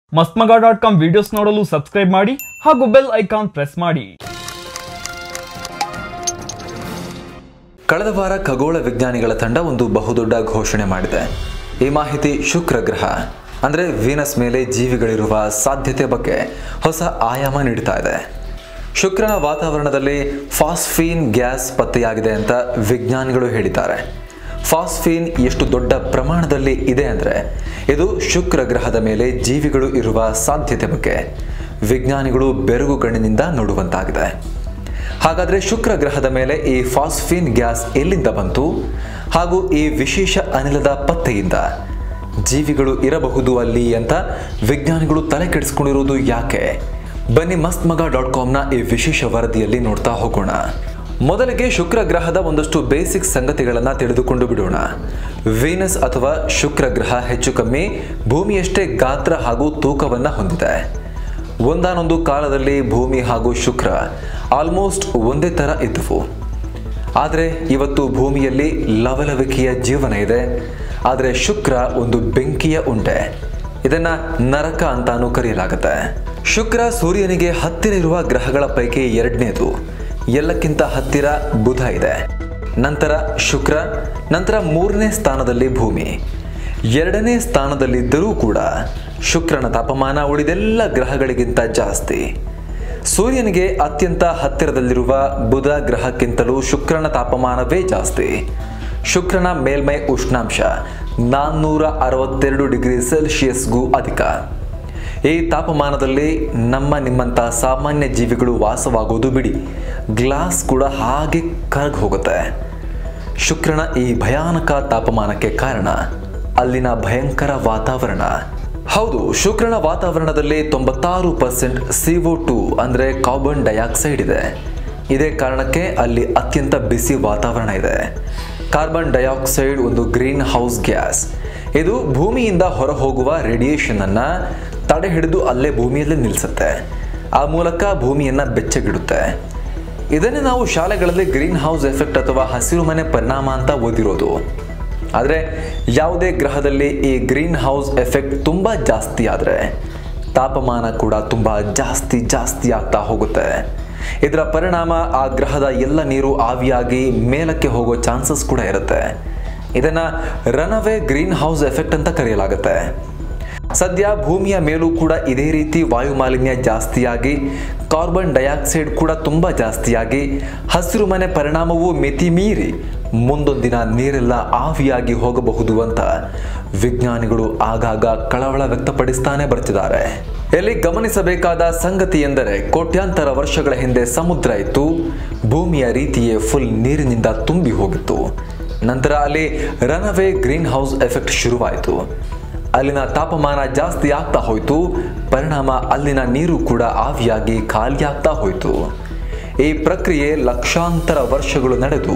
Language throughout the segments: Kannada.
ಮಸ್ತ್ಮಗ ಡಾಟ್ ಕಾಮ್ ವಿಡಿಯೋಸ್ ನೋಡಲು ಸಬ್ಸ್ಕ್ರೈಬ್ ಮಾಡಿ ಹಾಗೂ ಬೆಲ್ ಐಕಾನ್ ಪ್ರೆಸ್ ಮಾಡಿ ಕಳೆದ ವಾರ ಖಗೋಳ ವಿಜ್ಞಾನಿಗಳ ತಂಡ ಒಂದು ಬಹುದೊಡ್ಡ ಘೋಷಣೆ ಮಾಡಿದೆ ಈ ಮಾಹಿತಿ ಶುಕ್ರ ಗ್ರಹ ಅಂದರೆ ವೀನಸ್ ಮೇಲೆ ಜೀವಿಗಳಿರುವ ಸಾಧ್ಯತೆ ಬಗ್ಗೆ ಹೊಸ ಆಯಾಮ ನೀಡ್ತಾ ಇದೆ ಶುಕ್ರನ ವಾತಾವರಣದಲ್ಲಿ ಫಾಸ್ಫೀನ್ ಗ್ಯಾಸ್ ಪತ್ತೆಯಾಗಿದೆ ಅಂತ ವಿಜ್ಞಾನಿಗಳು ಹೇಳಿದ್ದಾರೆ ಫಾಸ್ಫೀನ್ ಎಷ್ಟು ದೊಡ್ಡ ಪ್ರಮಾಣದಲ್ಲಿ ಇದೆ ಅಂದರೆ ಇದು ಶುಕ್ರ ಗ್ರಹದ ಮೇಲೆ ಜೀವಿಗಳು ಇರುವ ಸಾಧ್ಯತೆ ಬಗ್ಗೆ ವಿಜ್ಞಾನಿಗಳು ಬೆರಗು ಗಣ್ಣಿನಿಂದ ನೋಡುವಂತಾಗಿದೆ ಹಾಗಾದರೆ ಶುಕ್ರ ಗ್ರಹದ ಮೇಲೆ ಈ ಫಾಸ್ಫಿನ್ ಗ್ಯಾಸ್ ಎಲ್ಲಿಂದ ಬಂತು ಹಾಗೂ ಈ ವಿಶೇಷ ಅನಿಲದ ಪತ್ತೆಯಿಂದ ಜೀವಿಗಳು ಇರಬಹುದು ಅಲ್ಲಿ ಅಂತ ವಿಜ್ಞಾನಿಗಳು ತಲೆ ಕೆಡಿಸ್ಕೊಂಡಿರುವುದು ಯಾಕೆ ಬನ್ನಿ ಮಸ್ತ್ ಮಗ ಡಾಟ್ ಕಾಮ್ನ ಈ ವಿಶೇಷ ವರದಿಯಲ್ಲಿ ನೋಡ್ತಾ ಹೋಗೋಣ ಮೊದಲಿಗೆ ಶುಕ್ರ ಗ್ರಹದ ಒಂದಷ್ಟು ಬೇಸಿಕ್ ಸಂಗತಿಗಳನ್ನು ತಿಳಿದುಕೊಂಡು ಬಿಡೋಣ ವೀನಸ್ ಅಥವಾ ಶುಕ್ರ ಗ್ರಹ ಹೆಚ್ಚು ಕಮ್ಮಿ ಭೂಮಿಯಷ್ಟೇ ಗಾತ್ರ ಹಾಗೂ ತೂಕವನ್ನು ಹೊಂದಿದೆ ಒಂದಾನೊಂದು ಕಾಲದಲ್ಲಿ ಭೂಮಿ ಹಾಗೂ ಶುಕ್ರ ಆಲ್ಮೋಸ್ಟ್ ಒಂದೇ ಥರ ಇದ್ದವು ಆದರೆ ಇವತ್ತು ಭೂಮಿಯಲ್ಲಿ ಲವಲವಿಕೆಯ ಜೀವನ ಇದೆ ಆದರೆ ಶುಕ್ರ ಒಂದು ಬೆಂಕಿಯ ಉಂಡೆ ಇದನ್ನ ನರಕ ಅಂತಾನೂ ಕರೆಯಲಾಗುತ್ತೆ ಶುಕ್ರ ಸೂರ್ಯನಿಗೆ ಹತ್ತಿರ ಇರುವ ಗ್ರಹಗಳ ಪೈಕಿ ಎರಡನೇದು ಎಲ್ಲಕ್ಕಿಂತ ಹತ್ತಿರ ಬುಧ ಇದೆ ನಂತರ ಶುಕ್ರ ನಂತರ ಮೂರನೇ ಸ್ಥಾನದಲ್ಲಿ ಭೂಮಿ ಎರಡನೇ ಸ್ಥಾನದಲ್ಲಿದ್ದರೂ ಕೂಡ ಶುಕ್ರನ ತಾಪಮಾನ ಉಳಿದೆಲ್ಲ ಗ್ರಹಗಳಿಗಿಂತ ಜಾಸ್ತಿ ಸೂರ್ಯನಿಗೆ ಅತ್ಯಂತ ಹತ್ತಿರದಲ್ಲಿರುವ ಬುಧ ಗ್ರಹಕ್ಕಿಂತಲೂ ಶುಕ್ರನ ತಾಪಮಾನವೇ ಜಾಸ್ತಿ ಶುಕ್ರನ ಮೇಲ್ಮೈ ಉಷ್ಣಾಂಶ ನಾನ್ನೂರ ಅರವತ್ತೆರಡು ಡಿಗ್ರಿ ಸೆಲ್ಸಿಯಸ್ಗೂ ಅಧಿಕ ಈ ತಾಪಮಾನದಲ್ಲಿ ನಮ್ಮ ನಿಮ್ಮಂಥ ಸಾಮಾನ್ಯ ಜೀವಿಗಳು ವಾಸವಾಗೋದು ಬಿಡಿ ಗ್ಲಾಸ್ ಕೂಡ ಹಾಗೆ ಕರಗಿ ಹೋಗುತ್ತೆ ಶುಕ್ರನ ಈ ಭಯಾನಕ ತಾಪಮಾನಕ್ಕೆ ಕಾರಣ ಅಲ್ಲಿನ ಭಯಂಕರ ವಾತಾವರಣ ಹೌದು ಶುಕ್ರನ ವಾತಾವರಣದಲ್ಲಿ ತೊಂಬತ್ತಾರು ಪರ್ಸೆಂಟ್ ಸಿಒ ಟು ಅಂದರೆ ಕಾರ್ಬನ್ ಡೈಆಕ್ಸೈಡ್ ಇದೆ ಇದೇ ಕಾರಣಕ್ಕೆ ಅಲ್ಲಿ ಅತ್ಯಂತ ಬಿಸಿ ವಾತಾವರಣ ಇದೆ ಕಾರ್ಬನ್ ಡೈಆಕ್ಸೈಡ್ ಒಂದು ಗ್ರೀನ್ ಹೌಸ್ ಗ್ಯಾಸ್ ಇದು ಭೂಮಿಯಿಂದ ಹೊರಹೋಗುವ ರೇಡಿಯೇಷನ್ ಅನ್ನ ತಡೆ ಹಿಡಿದು ಅಲ್ಲೇ ಭೂಮಿಯಲ್ಲೇ ನಿಲ್ಲಿಸುತ್ತೆ ಆ ಮೂಲಕ ಭೂಮಿಯನ್ನ ಬೆಚ್ಚಗಿಡುತ್ತೆ ಇದನ್ನೇ ನಾವು ಶಾಲೆಗಳಲ್ಲಿ ಗ್ರೀನ್ ಹೌಸ್ ಎಫೆಕ್ಟ್ ಅಥವಾ ಹಸಿರು ಮನೆ ಪರಿಣಾಮ ಅಂತ ಓದಿರೋದು ಆದರೆ ಯಾವುದೇ ಗ್ರಹದಲ್ಲಿ ಈ ಗ್ರೀನ್ ಹೌಸ್ ಎಫೆಕ್ಟ್ ತುಂಬ ಜಾಸ್ತಿ ಆದರೆ ತಾಪಮಾನ ಕೂಡ ತುಂಬ ಜಾಸ್ತಿ ಜಾಸ್ತಿ ಆಗ್ತಾ ಹೋಗುತ್ತೆ ಇದರ ಪರಿಣಾಮ ಆ ಗ್ರಹದ ಎಲ್ಲ ನೀರು ಆವಿಯಾಗಿ ಮೇಲಕ್ಕೆ ಹೋಗೋ ಚಾನ್ಸಸ್ ಕೂಡ ಇರುತ್ತೆ ಇದನ್ನ ರನ್ಅವೇ ಗ್ರೀನ್ ಹೌಸ್ ಎಫೆಕ್ಟ್ ಅಂತ ಕರೆಯಲಾಗುತ್ತೆ ಸದ್ಯ ಭೂಮಿಯ ಮೇಲೂ ಕೂಡ ಇದೇ ರೀತಿ ವಾಯು ಮಾಲಿನ್ಯ ಜಾಸ್ತಿಯಾಗಿ ಕಾರ್ಬನ್ ಡೈಆಕ್ಸೈಡ್ ಕೂಡ ತುಂಬ ಜಾಸ್ತಿಯಾಗಿ ಹಸಿರು ಮನೆ ಪರಿಣಾಮವು ಮಿತಿ ಮೀರಿ ಮುಂದೊಂದಿನ ನೀರೆಲ್ಲ ಆವಿಯಾಗಿ ಹೋಗಬಹುದು ಅಂತ ವಿಜ್ಞಾನಿಗಳು ಆಗಾಗ ಕಳವಳ ವ್ಯಕ್ತಪಡಿಸ್ತಾನೆ ಬರ್ತಿದ್ದಾರೆ ಇಲ್ಲಿ ಗಮನಿಸಬೇಕಾದ ಸಂಗತಿ ಎಂದರೆ ಕೋಟ್ಯಾಂತರ ವರ್ಷಗಳ ಹಿಂದೆ ಸಮುದ್ರ ಇತ್ತು ಭೂಮಿಯ ರೀತಿಯೇ ಫುಲ್ ನೀರಿನಿಂದ ತುಂಬಿ ಹೋಗಿತ್ತು ನಂತರ ಅಲ್ಲಿ ರನ್ಅವೇ ಗ್ರೀನ್ ಹೌಸ್ ಎಫೆಕ್ಟ್ ಶುರುವಾಯಿತು ಅಲ್ಲಿನ ತಾಪಮಾನ ಜಾಸ್ತಿ ಆಗ್ತಾ ಹೋಯಿತು ಪರಿಣಾಮ ಅಲ್ಲಿನ ನೀರು ಕೂಡ ಆವಿಯಾಗಿ ಖಾಲಿಯಾಗ್ತಾ ಹೋಯಿತು ಈ ಪ್ರಕ್ರಿಯೆ ಲಕ್ಷಾಂತರ ವರ್ಷಗಳು ನಡೆದು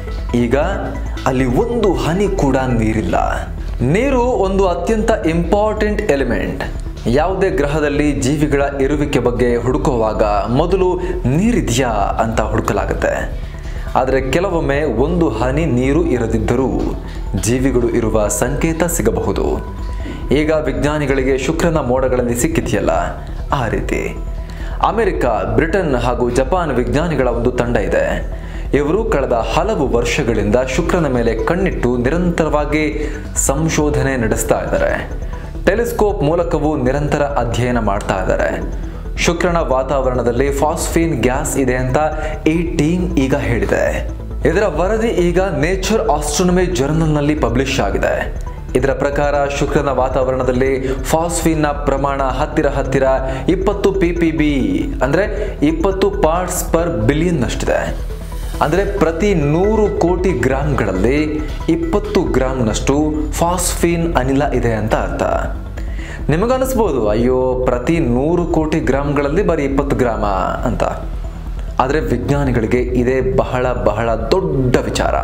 ಈಗ ಅಲ್ಲಿ ಒಂದು ಹನಿ ಕೂಡ ನೀರಿಲ್ಲ ನೀರು ಒಂದು ಅತ್ಯಂತ ಇಂಪಾರ್ಟೆಂಟ್ ಎಲಿಮೆಂಟ್ ಯಾವುದೇ ಗ್ರಹದಲ್ಲಿ ಜೀವಿಗಳ ಇರುವಿಕೆ ಬಗ್ಗೆ ಹುಡುಕುವಾಗ ಮೊದಲು ನೀರಿದೆಯಾ ಅಂತ ಹುಡುಕಲಾಗುತ್ತೆ ಆದರೆ ಕೆಲವೊಮ್ಮೆ ಒಂದು ಹನಿ ನೀರು ಇರದಿದ್ದರೂ ಜೀವಿಗಳು ಇರುವ ಸಂಕೇತ ಸಿಗಬಹುದು ಈಗ ವಿಜ್ಞಾನಿಗಳಿಗೆ ಶುಕ್ರನ ಮೋಡಗಳಲ್ಲಿ ಸಿಕ್ಕಿದೆಯಲ್ಲ ಆ ರೀತಿ ಅಮೆರಿಕ ಬ್ರಿಟನ್ ಹಾಗೂ ಜಪಾನ್ ವಿಜ್ಞಾನಿಗಳ ಒಂದು ತಂಡ ಇದೆ ಇವರು ಕಳೆದ ಹಲವು ವರ್ಷಗಳಿಂದ ಶುಕ್ರನ ಮೇಲೆ ಕಣ್ಣಿಟ್ಟು ನಿರಂತರವಾಗಿ ಸಂಶೋಧನೆ ನಡೆಸ್ತಾ ಇದ್ದಾರೆ ಟೆಲಿಸ್ಕೋಪ್ ಮೂಲಕವೂ ನಿರಂತರ ಅಧ್ಯಯನ ಮಾಡ್ತಾ ಇದ್ದಾರೆ ಶುಕ್ರನ ವಾತಾವರಣದಲ್ಲಿ ಫಾಸ್ಫೀನ್ ಗ್ಯಾಸ್ ಇದೆ ಅಂತ ಈ ಟೀಮ್ ಈಗ ಹೇಳಿದೆ ಇದರ ವರದಿ ಈಗ ನೇಚರ್ ಆಸ್ಟ್ರೋನಮಿ ಜರ್ನಲ್ನಲ್ಲಿ ಪಬ್ಲಿಷ್ ಆಗಿದೆ ಇದರ ಪ್ರಕಾರ ಶುಕ್ರನ ವಾತಾವರಣದಲ್ಲಿ ಫಾಸ್ಫಿನ್ನ ಪ್ರಮಾಣ ಹತ್ತಿರ ಹತ್ತಿರ ಇಪ್ಪತ್ತು ಪಿ ಪಿ ಬಿ ಅಂದರೆ ಇಪ್ಪತ್ತು ಪಾರ್ಟ್ಸ್ ಪರ್ ಬಿಲಿಯನ್ ಅಷ್ಟಿದೆ ಅಂದರೆ ಪ್ರತಿ ನೂರು ಕೋಟಿ ಗ್ರಾಮ್ಗಳಲ್ಲಿ ಇಪ್ಪತ್ತು ಗ್ರಾಮ್ನಷ್ಟು ಫಾಸ್ಫಿನ್ ಅನಿಲ ಇದೆ ಅಂತ ಅರ್ಥ ನಿಮಗನ್ನಿಸ್ಬೋದು ಅಯ್ಯೋ ಪ್ರತಿ ನೂರು ಕೋಟಿ ಗ್ರಾಮ್ಗಳಲ್ಲಿ ಬರೀ ಇಪ್ಪತ್ತು ಗ್ರಾಮ ಅಂತ ಆದರೆ ವಿಜ್ಞಾನಿಗಳಿಗೆ ಇದೇ ಬಹಳ ಬಹಳ ದೊಡ್ಡ ವಿಚಾರ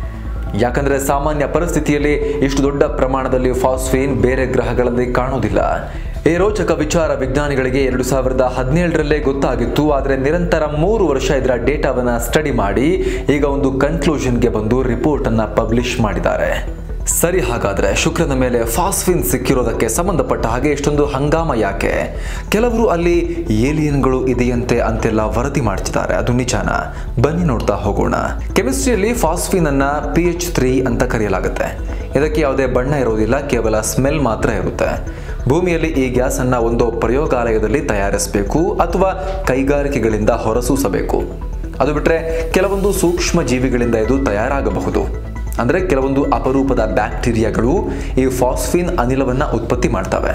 ಯಾಕಂದರೆ ಸಾಮಾನ್ಯ ಪರಿಸ್ಥಿತಿಯಲ್ಲಿ ಇಷ್ಟು ದೊಡ್ಡ ಪ್ರಮಾಣದಲ್ಲಿ ಫಾಸ್ಫೇನ್ ಬೇರೆ ಗ್ರಹಗಳಲ್ಲಿ ಕಾಣೋದಿಲ್ಲ ಈ ರೋಚಕ ವಿಚಾರ ವಿಜ್ಞಾನಿಗಳಿಗೆ ಎರಡು ಸಾವಿರದ ಹದಿನೇಳರಲ್ಲೇ ಗೊತ್ತಾಗಿತ್ತು ಆದರೆ ನಿರಂತರ ಮೂರು ವರ್ಷ ಇದರ ಡೇಟಾವನ್ನು ಸ್ಟಡಿ ಮಾಡಿ ಈಗ ಒಂದು ಕನ್ಕ್ಲೂಷನ್ಗೆ ಬಂದು ರಿಪೋರ್ಟನ್ನು ಪಬ್ಲಿಷ್ ಮಾಡಿದ್ದಾರೆ ಸರಿ ಹಾಗಾದ್ರೆ ಶುಕ್ರನ ಮೇಲೆ ಫಾಸ್ಫಿನ್ ಸಿಕ್ಕಿರೋದಕ್ಕೆ ಸಂಬಂಧಪಟ್ಟ ಹಾಗೆ ಇಷ್ಟೊಂದು ಹಂಗಾಮ ಯಾಕೆ ಕೆಲವರು ಅಲ್ಲಿ ಏಲಿಯನ್ಗಳು ಇದೆಯಂತೆ ಅಂತೆಲ್ಲ ವರದಿ ಮಾಡ್ತಿದ್ದಾರೆ ಅದು ನಿಜಾನ ಬನ್ನಿ ನೋಡ್ತಾ ಹೋಗೋಣ ಕೆಮಿಸ್ಟ್ರಿಯಲ್ಲಿ ಫಾಸ್ಫಿನ್ ಅನ್ನ ಪಿ ಎಚ್ ತ್ರೀ ಅಂತ ಕರೆಯಲಾಗುತ್ತೆ ಇದಕ್ಕೆ ಯಾವುದೇ ಬಣ್ಣ ಇರೋದಿಲ್ಲ ಕೇವಲ ಸ್ಮೆಲ್ ಮಾತ್ರ ಇರುತ್ತೆ ಭೂಮಿಯಲ್ಲಿ ಈ ಗ್ಯಾಸ್ ಅನ್ನ ಒಂದು ಪ್ರಯೋಗಾಲಯದಲ್ಲಿ ತಯಾರಿಸಬೇಕು ಅಥವಾ ಕೈಗಾರಿಕೆಗಳಿಂದ ಹೊರಸೂಸಬೇಕು ಅದು ಬಿಟ್ಟರೆ ಕೆಲವೊಂದು ಸೂಕ್ಷ್ಮ ಜೀವಿಗಳಿಂದ ಇದು ತಯಾರಾಗಬಹುದು ಅಂದರೆ ಕೆಲವೊಂದು ಅಪರೂಪದ ಬ್ಯಾಕ್ಟೀರಿಯಾಗಳು ಈ ಫಾಸ್ಫಿನ್ ಅನಿಲವನ್ನ ಉತ್ಪತ್ತಿ ಮಾಡ್ತವೆ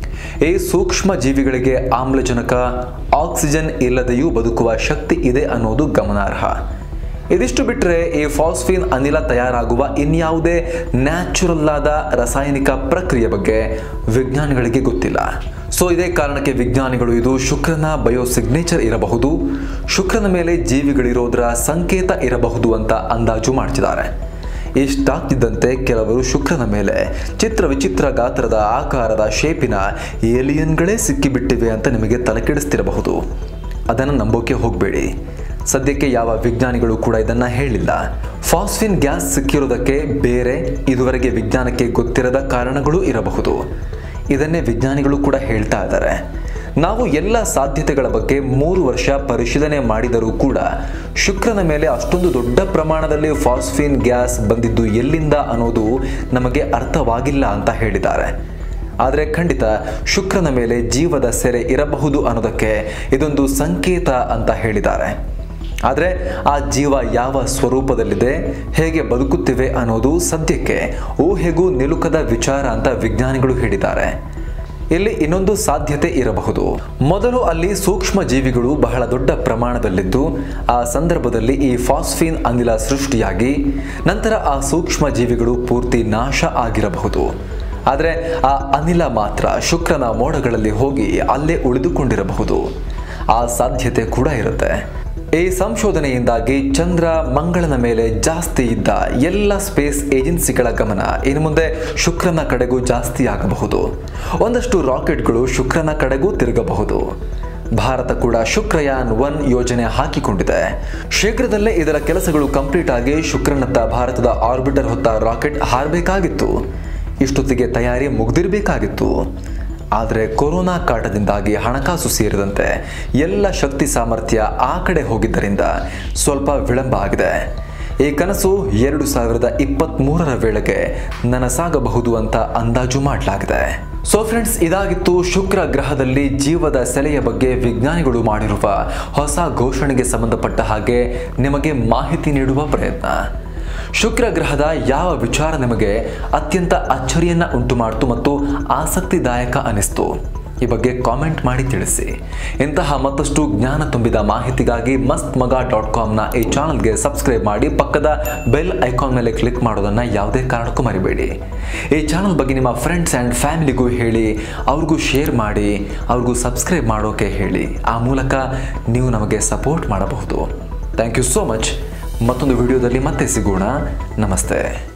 ಈ ಸೂಕ್ಷ್ಮ ಜೀವಿಗಳಿಗೆ ಆಮ್ಲಜನಕ ಆಕ್ಸಿಜನ್ ಇಲ್ಲದೆಯೂ ಬದುಕುವ ಶಕ್ತಿ ಇದೆ ಅನ್ನೋದು ಗಮನಾರ್ಹ ಇದಿಷ್ಟು ಬಿಟ್ಟರೆ ಈ ಫಾಸ್ಫಿನ್ ಅನಿಲ ತಯಾರಾಗುವ ಇನ್ಯಾವುದೇ ನ್ಯಾಚುರಲ್ ಆದ ರಾಸಾಯನಿಕ ಪ್ರಕ್ರಿಯೆ ಬಗ್ಗೆ ವಿಜ್ಞಾನಿಗಳಿಗೆ ಗೊತ್ತಿಲ್ಲ ಸೊ ಇದೇ ಕಾರಣಕ್ಕೆ ವಿಜ್ಞಾನಿಗಳು ಇದು ಶುಕ್ರನ ಬಯೋಸಿಗ್ನೇಚರ್ ಇರಬಹುದು ಶುಕ್ರನ ಮೇಲೆ ಜೀವಿಗಳಿರೋದರ ಸಂಕೇತ ಇರಬಹುದು ಅಂತ ಅಂದಾಜು ಮಾಡ್ತಿದ್ದಾರೆ ಇಷ್ಟಾಗ್ತಿದ್ದಂತೆ ಕೆಲವರು ಶುಕ್ರನ ಮೇಲೆ ಚಿತ್ರ ವಿಚಿತ್ರ ಗಾತ್ರದ ಆಕಾರದ ಶೇಪಿನ ಏಲಿಯನ್ಗಳೇ ಸಿಕ್ಕಿಬಿಟ್ಟಿವೆ ಅಂತ ನಿಮಗೆ ತಲೆಕೆಡಿಸ್ತಿರಬಹುದು ಅದನ್ನು ನಂಬೋಕೆ ಹೋಗಬೇಡಿ ಸದ್ಯಕ್ಕೆ ಯಾವ ವಿಜ್ಞಾನಿಗಳು ಕೂಡ ಇದನ್ನ ಹೇಳಿಲ್ಲ ಫಾಸ್ಫಿನ್ ಗ್ಯಾಸ್ ಸಿಕ್ಕಿರೋದಕ್ಕೆ ಬೇರೆ ಇದುವರೆಗೆ ವಿಜ್ಞಾನಕ್ಕೆ ಗೊತ್ತಿರದ ಕಾರಣಗಳು ಇರಬಹುದು ಇದನ್ನೇ ವಿಜ್ಞಾನಿಗಳು ಕೂಡ ಹೇಳ್ತಾ ಇದ್ದಾರೆ ನಾವು ಎಲ್ಲ ಸಾಧ್ಯತೆಗಳ ಬಗ್ಗೆ ಮೂರು ವರ್ಷ ಪರಿಶೀಲನೆ ಮಾಡಿದರೂ ಕೂಡ ಶುಕ್ರನ ಮೇಲೆ ಅಷ್ಟೊಂದು ದೊಡ್ಡ ಪ್ರಮಾಣದಲ್ಲಿ ಫಾಸ್ಫಿನ್ ಗ್ಯಾಸ್ ಬಂದಿದ್ದು ಎಲ್ಲಿಂದ ಅನ್ನೋದು ನಮಗೆ ಅರ್ಥವಾಗಿಲ್ಲ ಅಂತ ಹೇಳಿದ್ದಾರೆ ಆದರೆ ಖಂಡಿತ ಶುಕ್ರನ ಮೇಲೆ ಜೀವದ ಸೆರೆ ಇರಬಹುದು ಅನ್ನೋದಕ್ಕೆ ಇದೊಂದು ಸಂಕೇತ ಅಂತ ಹೇಳಿದ್ದಾರೆ ಆದರೆ ಆ ಜೀವ ಯಾವ ಸ್ವರೂಪದಲ್ಲಿದೆ ಹೇಗೆ ಬದುಕುತ್ತಿವೆ ಅನ್ನೋದು ಸದ್ಯಕ್ಕೆ ಊಹೆಗೂ ನಿಲುಕದ ವಿಚಾರ ಅಂತ ವಿಜ್ಞಾನಿಗಳು ಹೇಳಿದ್ದಾರೆ ಇಲ್ಲಿ ಇನ್ನೊಂದು ಸಾಧ್ಯತೆ ಇರಬಹುದು ಮೊದಲು ಅಲ್ಲಿ ಸೂಕ್ಷ್ಮ ಜೀವಿಗಳು ಬಹಳ ದೊಡ್ಡ ಪ್ರಮಾಣದಲ್ಲಿದ್ದು ಆ ಸಂದರ್ಭದಲ್ಲಿ ಈ ಫಾಸ್ಫಿನ್ ಅನಿಲ ಸೃಷ್ಟಿಯಾಗಿ ನಂತರ ಆ ಸೂಕ್ಷ್ಮ ಜೀವಿಗಳು ಪೂರ್ತಿ ನಾಶ ಆಗಿರಬಹುದು ಆದರೆ ಆ ಅನಿಲ ಮಾತ್ರ ಶುಕ್ರನ ಮೋಡಗಳಲ್ಲಿ ಹೋಗಿ ಅಲ್ಲೇ ಉಳಿದುಕೊಂಡಿರಬಹುದು ಆ ಸಾಧ್ಯತೆ ಕೂಡ ಇರುತ್ತೆ ಈ ಸಂಶೋಧನೆಯಿಂದಾಗಿ ಚಂದ್ರ ಮಂಗಳನ ಮೇಲೆ ಜಾಸ್ತಿ ಇದ್ದ ಎಲ್ಲ ಸ್ಪೇಸ್ ಏಜೆನ್ಸಿಗಳ ಗಮನ ಇನ್ನು ಮುಂದೆ ಶುಕ್ರನ ಕಡೆಗೂ ಜಾಸ್ತಿ ಆಗಬಹುದು ಒಂದಷ್ಟು ರಾಕೆಟ್ಗಳು ಶುಕ್ರನ ಕಡೆಗೂ ತಿರುಗಬಹುದು ಭಾರತ ಕೂಡ ಶುಕ್ರಯಾನ್ ಒನ್ ಯೋಜನೆ ಹಾಕಿಕೊಂಡಿದೆ ಶೀಘ್ರದಲ್ಲೇ ಇದರ ಕೆಲಸಗಳು ಕಂಪ್ಲೀಟ್ ಆಗಿ ಶುಕ್ರನತ್ತ ಭಾರತದ ಆರ್ಬಿಟರ್ ಹೊತ್ತ ರಾಕೆಟ್ ಹಾರಬೇಕಾಗಿತ್ತು ಇಷ್ಟೊತ್ತಿಗೆ ತಯಾರಿ ಮುಗ್ದಿರಬೇಕಾಗಿತ್ತು ಆದರೆ ಕೊರೋನಾ ಕಾಟದಿಂದಾಗಿ ಹಣಕಾಸು ಸೇರಿದಂತೆ ಎಲ್ಲ ಶಕ್ತಿ ಸಾಮರ್ಥ್ಯ ಆ ಕಡೆ ಹೋಗಿದ್ದರಿಂದ ಸ್ವಲ್ಪ ವಿಳಂಬ ಆಗಿದೆ ಈ ಕನಸು ಎರಡು ಸಾವಿರದ ಇಪ್ಪತ್ತ್ಮೂರರ ವೇಳೆಗೆ ನನಸಾಗಬಹುದು ಅಂತ ಅಂದಾಜು ಮಾಡಲಾಗಿದೆ ಸೊ ಫ್ರೆಂಡ್ಸ್ ಇದಾಗಿತ್ತು ಶುಕ್ರ ಗ್ರಹದಲ್ಲಿ ಜೀವದ ಸೆಲೆಯ ಬಗ್ಗೆ ವಿಜ್ಞಾನಿಗಳು ಮಾಡಿರುವ ಹೊಸ ಘೋಷಣೆಗೆ ಸಂಬಂಧಪಟ್ಟ ಹಾಗೆ ನಿಮಗೆ ಮಾಹಿತಿ ನೀಡುವ ಪ್ರಯತ್ನ ಶುಕ್ರ ಗ್ರಹದ ಯಾವ ವಿಚಾರ ನಿಮಗೆ ಅತ್ಯಂತ ಅಚ್ಚರಿಯನ್ನ ಉಂಟು ಮಾಡಿತು ಮತ್ತು ಆಸಕ್ತಿದಾಯಕ ಅನಿಸ್ತು ಈ ಬಗ್ಗೆ ಕಾಮೆಂಟ್ ಮಾಡಿ ತಿಳಿಸಿ ಇಂತಹ ಮತ್ತಷ್ಟು ಜ್ಞಾನ ತುಂಬಿದ ಮಾಹಿತಿಗಾಗಿ ಮಸ್ತ್ ಮಗ ಡಾಟ್ ಕಾಮ್ನ ಈ ಚಾನಲ್ಗೆ ಸಬ್ಸ್ಕ್ರೈಬ್ ಮಾಡಿ ಪಕ್ಕದ ಬೆಲ್ ಐಕಾನ್ ಮೇಲೆ ಕ್ಲಿಕ್ ಮಾಡೋದನ್ನು ಯಾವುದೇ ಕಾರಣಕ್ಕೂ ಮರಿಬೇಡಿ ಈ ಚಾನಲ್ ಬಗ್ಗೆ ನಿಮ್ಮ ಫ್ರೆಂಡ್ಸ್ ಆ್ಯಂಡ್ ಫ್ಯಾಮಿಲಿಗೂ ಹೇಳಿ ಅವ್ರಿಗೂ ಶೇರ್ ಮಾಡಿ ಅವ್ರಿಗೂ ಸಬ್ಸ್ಕ್ರೈಬ್ ಮಾಡೋಕೆ ಹೇಳಿ ಆ ಮೂಲಕ ನೀವು ನಮಗೆ ಸಪೋರ್ಟ್ ಮಾಡಬಹುದು ಥ್ಯಾಂಕ್ ಯು ಸೋ ಮಚ್ ಮತ್ತೊಂದು ವಿಡಿಯೋದಲ್ಲಿ ಮತ್ತೆ ಸಿಗೋಣ ನಮಸ್ತೆ